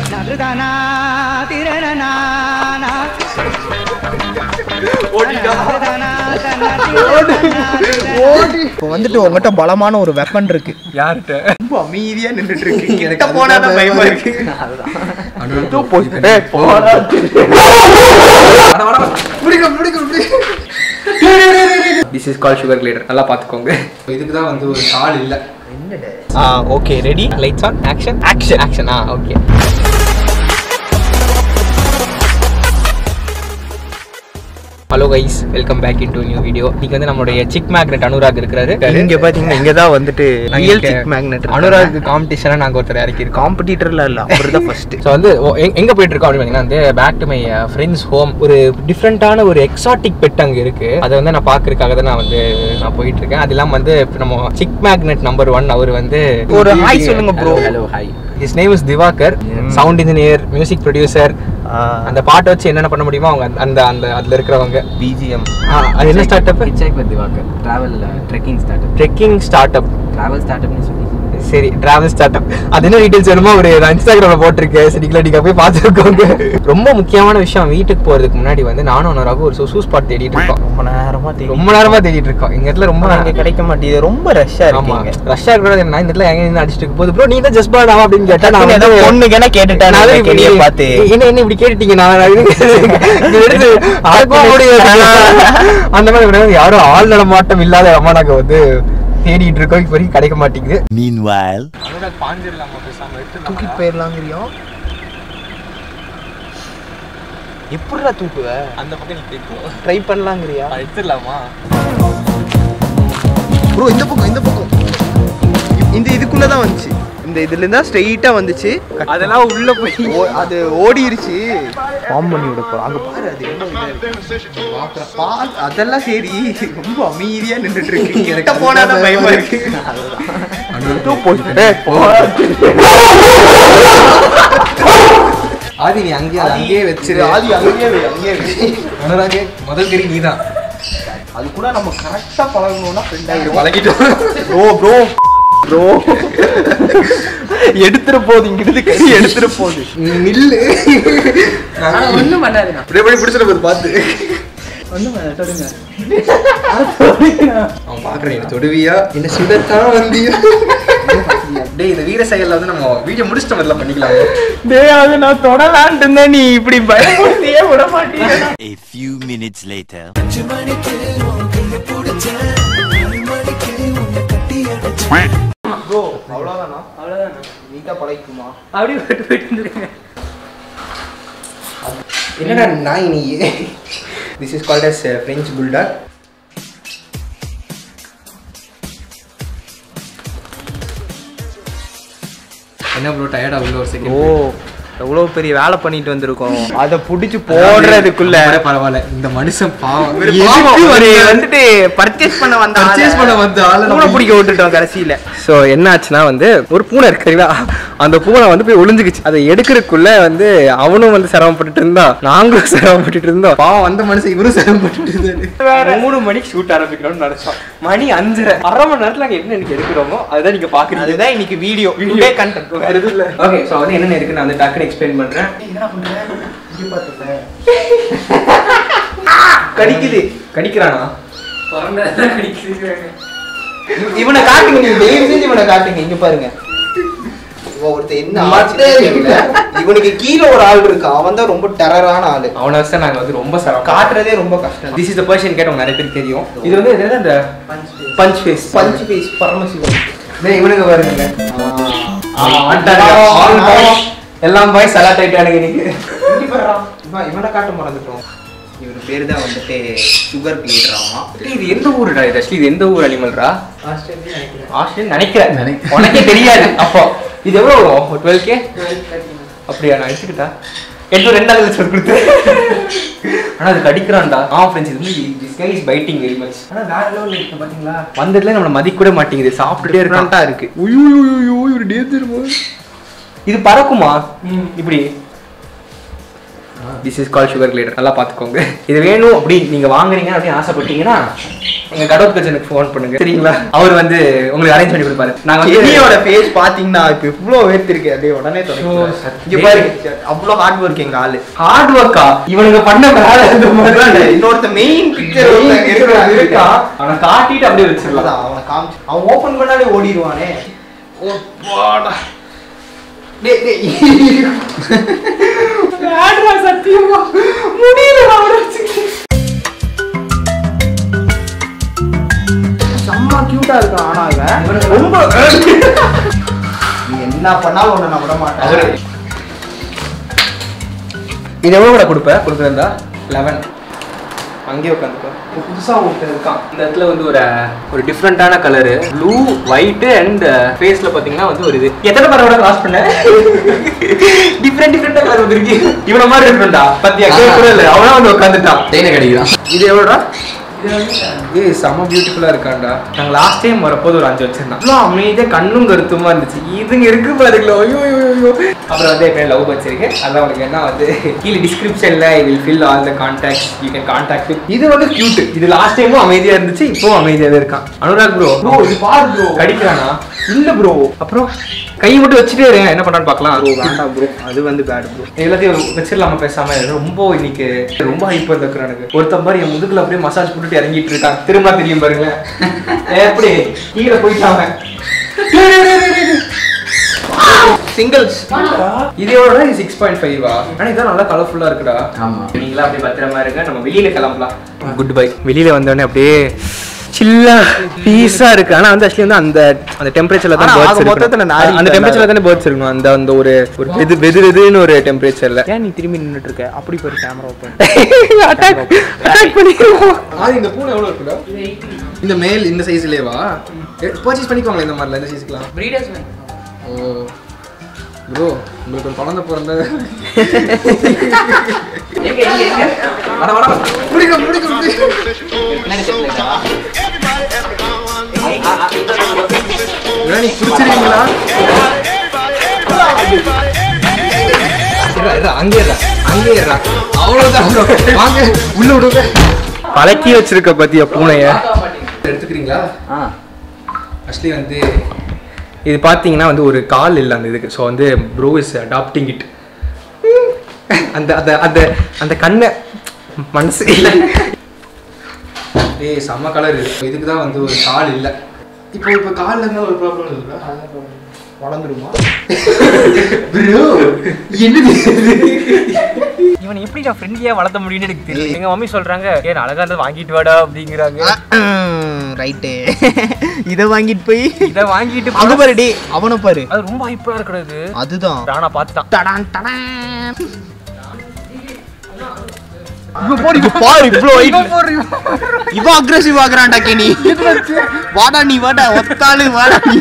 இப்போ வந்துட்டு உங்ககிட்ட பலமான ஒரு வெப்பன் இருக்கு யார்கிட்ட ரொம்ப அமைதியா நின்றுட்டு இருக்கீங்க கிட்ட போனா தான் பயமா இருக்கு this is call sugar glider நல்லா பார்த்துக்கோங்க இதுக்கு தான் வந்து ஒரு ஆள் இல்லை okay ready lights on action action action ah okay hello guys welcome back in to new video இன்னைக்கு வந்து நம்மளுடைய சிக் மேக்னெட் அனுராக் இருக்கிறாரு இங்க பாத்தீங்கன்னா இங்க தான் வந்துட்டு நாங்க ரியல் இங்க சிக் மேக்னெட் அனுராக் காம்படிஷனாக நாங்கள் ஒருத்தர் இறக்கியிருக்கோம் காம்படிட்டர்ல இல்ல அவர் தான் ஃபர்ஸ்ட் ஸோ வந்து ஓ- எங்க- எங்க போயிட்டு இருக்கோம் அப்படின்னு பார்த்தீங்கன்னா வந்து back to my friends home ஒரு டிஃப்ரெண்டான ஒரு எக்ஸாட்டிக் பெட் அங்க இருக்கு அதை வந்து நான் பாக்குறதுக்காக தான் நான் வந்து நான் போயிட்டு இருக்கேன் அது இல்லாம வந்து இப்ப நம்ம சிக் மேக்னெட் நம்பர் ஒன் அவர் வந்து ஒரு hi சொல்லுங்க bro. Hello hi his name is Divakar sound engineer music producer அந்த பாட்டை வச்சு என்னென்ன பண்ண முடியுமோ அவங்க அந்த அந்த அதுல இருக்கிறவங்க பிஜிஎம் ஆ, அது என்ன startup Hitchhike with Divakar. Travel uh, trekking startup. Trekking startup Travel startup னு சொல்லி சரி டிராவல் ஸ்டார்ட் அப் அது என்ன டீடைல்ஸ் வேணுமோ ஒரு நான் இன்ஸ்டாகிராம்ல போட்டிருக்கேன் சரிங்களா நீங்க போய் பார்த்துக்கோங்க ரொம்ப முக்கியமான விஷயம் வீட்டுக்கு போறதுக்கு முன்னாடி வந்து நானும் உனராக ஒரு சுசு ஸ்பாட் தேடிட்டு இருக்கோம் ரொம்ப நேரமா தெரியும் ரொம்ப நேரமா தேடிட்டு இருக்கோம் எங்க இடத்துல ரொம்ப இங்க கிடைக்க மாட்டேங்குது ரொம்ப ரஷ்ஷா ஆமா இருக்கீங்க ரஷ்யா இருக்கிறது என்ன இந்த இடத்துல எங்க இருந்து அடிச்சிட்டு இருக்கு போது ப்ரோ நீ தான் ஜஸ்ட் பாடா அப்படின்னு கேட்டா நான் ஏதோ வந்து பொண்ணுக்கு கேட்டுட்டேன் நான் நான் இப்படி- கேடிய பார்த்து என்ன என்ன இப்படி கேட்டுட்டீங்க நான் நான் இங்க எடுத்து அடக்கவே முடியாது. அந்த மாதிரி கிடையாது யாரும் ஆள் நடமாட்டம் இல்லாத அம்மா நாங்க வந்து தேடிட்டு இருக்கோம் இப்போ வரைக்கும் கிடைக்க மாட்டேங்குது Meanwhile, தூக்கி போயிடலாங்கிறியோ எப்படிடா தூக்குவ அந்த பக்கம் நீ கேட்கும் ட்ரை பண்ணலாங்கிறியா எடுத்துடலாமா ப்ரோ இந்த பக்கம் இந்த பக்கம் இந்த இதுக்குள்ள தான் வந்துச்சு இந்த இதுல இருந்தா ஸ்ட்ரெயிட்டா வந்துச்சு அதெல்லாம் உள்ள போய் ஓ- அது ஓடிருச்சு ஃபார்ம் பண்ணி விட போறோம் அங்க பாரு அது என்ன இதா இருக்கு. பாக்குறேன். பா- அதெல்லாம் சரி ரொம்ப அமைதியா நின்றுட்டு இருக்கீங்க கிட்ட போனா தான் பயமா இருக்கு. ஆதி நீ அங்கேயே அதை அங்கேயே வச்சிரு ஆதி அங்கேயே வை, அங்கேயே வை. அனுராகே முதல் கறி நீ தான் அது கூட நம்ம கரெக்டா பழகணும்னா ஃப்ரெண்ட் ஆயிரும் பழகிட்டோம் ப்ரோ ப்ரோ ப்ரோ எடுத்துற போகுது இங்கிருந்து கை எடுத்துற போகுது நீ நில்லு ஒன்றும் பண்ணாதுண்ணா அப்படியே போய் பிடிச்சிட போது பார்த்து ஒன்றும் பண்ண சொல்லுங்க அவன் பாக்குறேன் என்ன தொடுவியா என்ன சுடத்தான் வந்தியா டேய் இந்த வீர செயல்ல வந்து நம்ம வீடியோ முடிச்சிட்டு முதல்ல பண்ணிக்கலாம் டேய் அது நான் தொடலான்ட்டு இருந்தேன் நீ இப்படி பயமுறுத்தியே விட மாட்டீங்க a few minutes later. Bro அவ்வளோதானா அவ்வளோதானா நீட்டா பழகிக்குமா அப்படியே போயிட்டு போயிட்டு வந்துருங்க என்னடா நாய் நீ this is called as French bulldog என்ன ப்ரோ டயர்டா உள்ள ஒரு ஓ செகண்ட் எவ்வளோ பெரிய வேலை பண்ணிட்டு வந்திருக்கோம் அதை புடிச்சு போடுறதுக்குள்ள பரவாயில்ல இந்த மனுஷன் பாவம் எதுக்கு ஒரு வந்துட்டு பர்ச்சேஸ் பண்ண வந்த Purchase பண்ண வந்த ஆளை நம்ம பூனை பிடிக்க விட்டுட்டோம் கடைசியில ஸோ என்ன ஆச்சுன்னா வந்து ஒரு பூனை இருக்கு சரிங்களா அந்த பூனை வந்து போய் ஒளிஞ்சுக்குச்சு அதை எடுக்கிறதுக்குள்ள வந்து அவனும் வந்து சிரமப்பட்டுட்டு இருந்தான் நாங்களும் சிரமப்பட்டுட்டு இருந்தோம் பாவம் வந்த மனுஷன் இவரும் சிரமப்பட்டுட்டு இருந்தாரு மூணு மணிக்கு ஷூட் ஆரம்பிக்கணும்னு நினைச்சோம் மணி அஞ்சரை அரை மணி நேரத்துல நாங்க என்ன இன்னைக்கு எடுக்கிறோமோ அதுதான் நீங்க பாக்குறீங்க அதுதான் இன்னைக்கு வீடியோ வீடியோ கண்டென்ட் வேற எதுவும் இல்ல ஓகே ஸோ வந்து என்னென்ன இருக்கு நான் வந்து டக்குன்னு எக்ஸ்பிளைன் பண்றேன் கடிக்குது கடிக்கிறானா இவனை காட்டுங்க நீங்க தயவு செஞ்சு இவனை காட்டுங்க இங்க பாருங்க இவன் ஒருத்தன் என்ன ஆச்சுன்னே தெரியல. இவனுக்கு கீழே ஒரு ஆள் இருக்கு அவன் தான் ரொம்ப டெரரான ஆளு அவனை வச்சு நாங்க வந்து ரொம்ப சிரமம் காட்டுறதே ரொம்ப கஷ்டம் திஸ் இஸ் த பர்ஷன் கேட்டவங்க நிறைய பேருக்கு தெரியும் இது வந்து எது அந்த punch face punch face Paramasivam டேய் இவனுங்க பாருங்க எல்லாம் பாய் சலாட் ஆயிட்டானுங்க இன்னைக்கு இவன் இவனை காட்ட மறந்துட்டோம் இவன் பேரு தான் வந்துட்டு சுகர் கிளீடராமா டேய், இது எந்த ஊருடா இது ஆக்சுவலி இது எந்த ஊர் அனிமல்ரா ஆஸ்திரேலியா நினைக்கிறேன் ஆஸ்திரேலியா நினைக்கிறேன் உனக்கே தெரியாது அப்போ இது எவ்வளோ வரும் டுவெல் கே அப்படியா நான் எடுத்துக்கிட்டா எட்டு ரெண்டாவது லட்சம் கொடுத்து ஆனா அது கடிக்கிறான்டா ஆ ஃப்ரெண்ட்ஸ் இது வந்து this guy is biting very much ஆனா வேற லெவல்ல இருக்கு பாத்தீங்களா வந்ததுல நம்மள மதிக்க கூட மாட்டேங்குது சாப்பிட்டுட்டே இருக்கான் டிஃப்ரெண்டா இருக்கு ஐயோ ஒரு டேஞ்சர் இது பறக்குமா இப்படி this is call sugar glider நல்லா பார்த்துக்கோங்க இது வேணும் அப்படி நீங்கள் வாங்குறீங்க அப்படின்னு ஆசைப்பட்டீங்கன்னா எங்க கடவுள் கஜனுக்கு ஃபோன் பண்ணுங்க சரிங்களா அவர் வந்து உங்களுக்கு அரேஞ்ச் பண்ணி கொடுப்பாரு நாங்க வந்து கெனியோட ஃபேஸ் பாத்தீங்கன்னா இப்ப இவ்ளோ வேர்த்திருக்கு அப்படியே உடனே தொடங்கிடுறேன். ஓ, சத்தியம். இங்க பாருங்க அவ்வளோ ஹார்ட் ஒர்க் எங்க ஆளு ஹார்ட் ஒர்க்கா இவனுங்க பண்ண வேலை இந்த மாதிரி தான் இல்லை. இன்னொருத்த மெயின் பிக்சர் Main picture ஒருத்தன் இருக்கான். அவனை காட்டிட்டு அப்படியே வச்சிடலாம் அவனை காமிச்சு அவன் ஓபன் பண்ணாலே ஓடிடுவானே டேய் டேய் சத்தியமா முடியல அவரை செம்ம கியூட்டா இருக்கான் ஆனா இவன் ரொம்ப நீ என்ன பண்ணாலும் உன்னை நான் விட மாட்டேன் அவரு இது எவ்வளோ கூட கொடுப்ப கொடுக்குறதா லெவன் அங்கேயே உட்காந்துக்கோ புதுசா ஒருத்தர் இருக்கான் இந்த இடத்துல வந்து ஒரு ஒரு டிஃப்ரெண்டான கலரு ப்ளூ ஒயிட் அண்ட் ஃபேஸ்ல பாத்தீங்கன்னா வந்து ஒரு இது எத்தனை பேரோட கிராஸ் பண்ண டிஃப்ரெண்ட் டிஃப்ரெண்டா கலர் வந்துருக்கு இவன மாதிரி டிஃப்ரெண்டா பத்தியா கேட்கவே இல்லை அவனா வந்து உட்காந்துட்டான் தேனை கிடைக்கிறான் இது எவ்வளோடா ஏய் செம்ம பியூட்டிஃபுல்லா இருக்கான்டா நாங்க லாஸ்ட் டைம் வரப்போது ஒரு அஞ்சு வச்சிருந்தோம் அவ்வளோ அமைதியா கண்ணும் கருத்துமா இருந்துச்சு இதுங்க இருக்கு பாருங்களா ஐயோ ஐயோ ஐயோ அப்புறம் வந்து எப்பயும் லவ் வச்சிருக்கேன் அதான் உங்களுக்கு என்ன வந்து கீழே டிஸ்கிரிப்ஷன்ல I will fill all the contacts you can contact இது வந்து கியூட் இது லாஸ்ட் டைமும் அமைதியா இருந்துச்சு இப்போவும் அமைதியாவே இருக்கான் அனுராக் ப்ரோ ப்ரோ இது பாரு ப்ரோ கடிக்கிறானா இல்ல ப்ரோ அப்புறம் கை மட்டும் வச்சுட்டே இருங்க என்ன பண்ணான்னு பார்க்கலாம் ப்ரோ வேண்டாம் ப்ரோ அது வந்து பேட் ப்ரோ எல்லாத்தையும் வச்சிடலாம பேசாம ரொம்ப இன்னைக்கு ரொம்ப ஹைப் வந்துருக்குறானுங்க ஒருத்தன் பாரு என் முதுகுல அப்படியே மசாஜ் போட்டுட்டு இறங்கிட்டு இருக்கான் திரும்ப தெரியும் பாருங்களேன் எப்படி கீழே போயிட்டாங்க சிங்கிள்ஸ் இது எவ்வளோடா இது சிக்ஸ் பாயிண்ட் ஃபைவா ஆனால் இதான் நல்லா கலர்ஃபுல்லாக இருக்குடா ஆமா நீங்களா அப்படியே பத்திரமா இருங்க நம்ம வெளியில கிளம்பலாம் குட் பை வெளியில வந்தோடனே அப்படியே சில்லா பீஸா இருக்கு ஆனா வந்து ஆக்சுவலி வந்து அந்த அந்த டெம்பரேச்சர்ல தான் ஆனா பேர்ட்ஸ் ஆக மொத்தத்துல இருக்கணும் நாரி அந்த இல்ல. டெம்பரேச்சர்ல தானே பேர்ட்ஸ் இருக்கணும் அந்த அந்த ஒரு ஒரு வெது வெது வெதுன்னு ஒரு டெம்பரேச்சர்ல ஏன் நீ திரும்பி நின்னுட்டு இருக்க அப்படி போய் கேமரா ஓப்பன் அட்டாக் அட்டாக் பண்ணிடுவோம் ஆ இந்த பூனை எவ்வளவு இருக்குடா இந்த மேல் இந்த சைஸ்லயேவா பர்ச்சேஸ் பண்ணிக்கோங்களேன் இந்த மாதிரில இந்த சைஸ்க்குலாம் பிரீடர்ஸ் ஓ ப்ரோ உங்களுக்கு ஒரு குழந்தை பிறந்த எங்க எங்க எங்க வர வர பிடிக்கும் பிடிக்கும் பிடிக்கும் நீ பிடிச்சிருக்கீங்களா அங்கே அங்கே அவ்வளவுதான் bro. வாங்க உள்ள விடுங்க பழக்கி வச்சிருக்க பத்தியா பூனைய எடுத்துக்கிறீங்களா ஆக்சுவலி வந்து இது பார்த்தீங்கன்னா வந்து ஒரு கால் இல்லை அந்த இதுக்கு ஸோ வந்து ப்ரோ இஸ் அடாப்டிங் இட் அந்த அந்த அந்த அந்த கண்ணை மனசு இல்லை ஏய் செம்ம கலர் இதுக்கு தான் வந்து ஒரு கால் இல்லை இப்போ இப்போ காலில் இருந்தால் ஒரு ப்ராப்ளம் இல்லை வளர்ந்துருமா ப்ரோ என்னது இவன் எப்படிடா ஃப்ரெண்ட்லியா வளர்த்த முடியும்னு எனக்கு தெரியல எங்க மம்மி சொல்றாங்க ஏன் அழகா இருந்தா வாங்கிட்டு வாடா அப்படிங்கிறாங்க ரைட்டு இதை வாங்கிட்டு போய் இத வாங்கிட்டு அங்க போனா- பாரு டே அவனை பாரு அது ரொம்ப ஹைப்பரா இருக்கிறது அதுதான் ராணா பார்த்துட்டான் டடான் டடான் இவன் பாரு இவன் பாரு இவ்ளோ weight. இவன் அக்ரெசிவ் ஆகுறான்டா கேனி வாடா நீ வாடா ஒத்தாளு வாடா நீ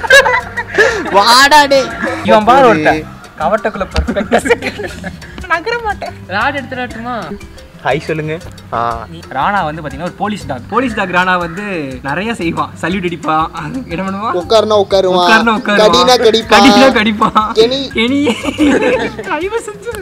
வாடா டே இவன் பாரு ஒருத்தன் கவட்டக்குள்ள பர்ஃபெக்ட்டா நகர மாட்டேன் ராட் எடுத்துடாட்டுமா ஹாய் சொல்லுங்க ராணா வந்து பாத்தீங்கன்னா ஒரு police dog police dog Rana வந்து நிறைய செய்வான் சல்யூட் அடிப்பான் என்ன பண்ணுவான் உட்காருனா உட்காருவான் உட்கார்னா உட்காருவான் கடினா கடிப்பான் கடினா கடிப்பான் கெனி. கெனி தயவு செஞ்சு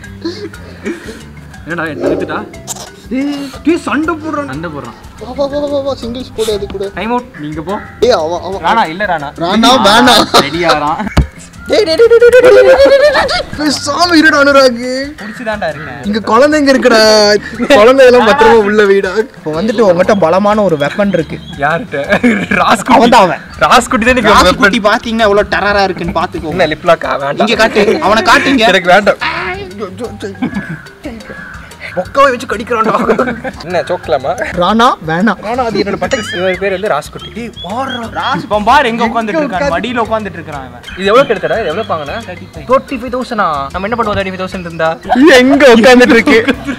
என்னடா எடுத்துட்டா டேய் சண்டை போடுறான் சண்டை போடுறான் வா, வா, வா, வா, வா, சிங்கிள்ஸ் போடு அது கூட டைம் அவுட் நீங்க போ டேய் அவன் அவன் ராணா இல்ல ராணா ராணா வேணாம் ரெடி ஆறான் டேய் டேய் டேய் டேய், டேய் டேய், டேய், டேய், டேய், டேய். பேசாம இருடா அனுராகு புடிச்சுதான்டா இருக்கேன் இங்க குழந்தைங்க இருக்குடா குழந்தை எல்லாம் பத்திரமா உள்ள வீடா இப்போ வந்துட்டு உங்ககிட்ட பலமான ஒரு வெப்பன் இருக்கு யார்கிட்ட ராஸ்குட்டி அவன் தான் அவன் ராஸ்குட்டி தான் நீங்க ராசுகுட்டி பாத்தீங்கன்னா எவ்வளவு டெரரா இருக்குன்னு பாத்துக்கோ என்ன லிப்லாக்கா வேண்டாம் இங்க காட்டு அவனை காட்டுங்க எனக்கு வேண்டாம் பொக்காவை வச்சு கடிக்கிறான்டா என்ன சோக்கலாமா ராணா வேணாம் ஆனா அது என்னோட பட்டக்ஸ் இவர் பேர் வந்து ராஸ்குட்டி டேய் பாடுறா ராஸ் பார் எங்க உட்கார்ந்துட்டு இருக்கான் மடியில உட்கார்ந்துட்டு இருக்கான் அவன் இது எவ்வளவு கிடைத்தடா இது எவ்வளவு பாங்கண்ணா தேர்ட்டி ஃபைவ் தௌசண்டா நம்ம என்ன பண்ணுவோம் தேர்ட்டி ஃபைவ் தௌசண்ட் இருந்தா எங்க உட்கார்ந்துட்டு இருக்கு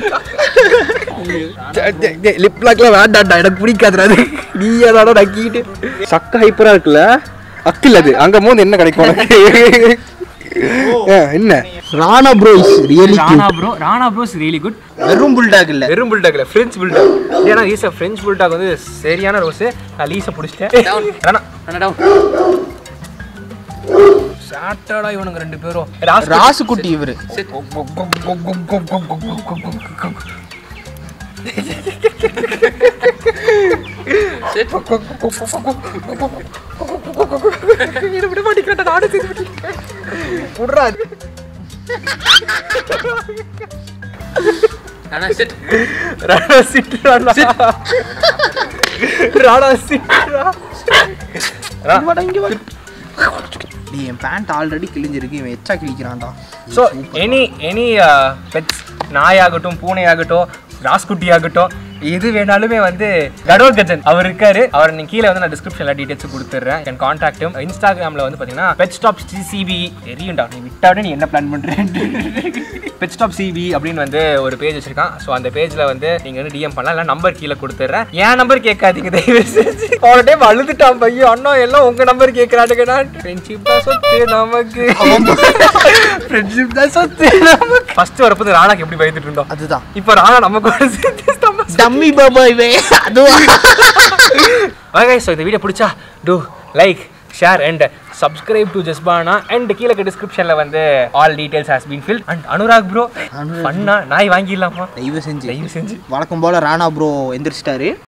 லிப்லாக்லாம் வேண்டாம்டா எனக்கு பிடிக்காதுடா அது நீ ஏதாடா நக்கிட்டு சக்க ஹைப்பரா இருக்குல்ல அக்கில் அது அங்க போது என்ன கிடைக்கும் உனக்கு ஆ, என்ன Rana bro is really Rana bro Rana bro is really good வெறும் புல்டாக் இல்ல வெறும் புல்டாக் இல்ல ஃப்ரெஞ்ச் புல்டாக் ஏன்னா லீசா ஃப்ரெஞ்ச் புல்டாக் வந்து சரியான ரோஸ் நான் லீசை பிடிச்சிட்டேன் வேணாம் சாட்டடா இவனுங்க ரெண்டு பேரும் ராஸ் ராசுகுட்டி இவரு என்ன விட மாட்டேங்கிறேன் நானும் சேர்த்து விட்றா ஆனா sit. Rana sit Rana Rana sit வாடா, இங்க வா. டேய், என் பேண்ட் ஆல்ரெடி கிழிஞ்சிருக்கு இவன் எச்சா கிழிக்கிறான்டா ஸோ எனி எனி பெட்ஸ் நாயாகட்டும் பூனையாகட்டும் ராஸ்குட்டி ஆகட்டும் எது வேணாலுமே வந்து கடோல் கஜன் அவர் இருக்காரு அவர் நீங்க கீழே வந்து நான் டிஸ்கிரிப்ஷன்ல டீடைல்ஸ் கொடுத்துட்றேன் என் கான்டாக்டும் இன்ஸ்டாகிராம்ல வந்து பாத்தீங்கன்னா பெட் ஸ்டாப் சிபி தெரியும்டா நீ விட்டாவே நீ என்ன பிளான் பண்றேன் பெட் ஸ்டாப் சிபி அப்படின்னு வந்து ஒரு பேஜ் வச்சிருக்கான் ஸோ அந்த பேஜ்ல வந்து நீங்க வந்து டிஎம் பண்ணலாம் இல்லை நம்பர் கீழே கொடுத்துட்றேன் என் நம்பர் கேட்காதீங்க தயவு செஞ்சு அவன டைம் அழுதுட்டான் பையன் அண்ணா எல்லாம் உங்க நம்பர் கேக்குறானுங்கடா ஃப்ரெண்ட்ஷிப் தான் சொத்து நமக்கு ஃப்ரெண்ட்ஷிப் தான் சொத்து நமக்கு ஃபர்ஸ்ட் வரப்போது ராணாக்கு எப்படி பயந்துட்டு இருந்தோம் அதுதான் இப்போ ராணா நம்ம கூட சேர்த்து நம்ம டம்மி பாபா இவன் அதுவா ஓகே ஸோ இந்த வீடியோ பிடிச்சா do like share and subscribe to ஜஸ்பானா அண்ட் கீழே டிஸ்கிரிப்ஷனில் வந்து all details has been fill and Anurag bro பண்ணா நாய் வாங்கிடலாமா தயவு செஞ்சு தயவு செஞ்சு வழக்கம் போல ராணா ப்ரோ எந்திரிச்சிட்டாரு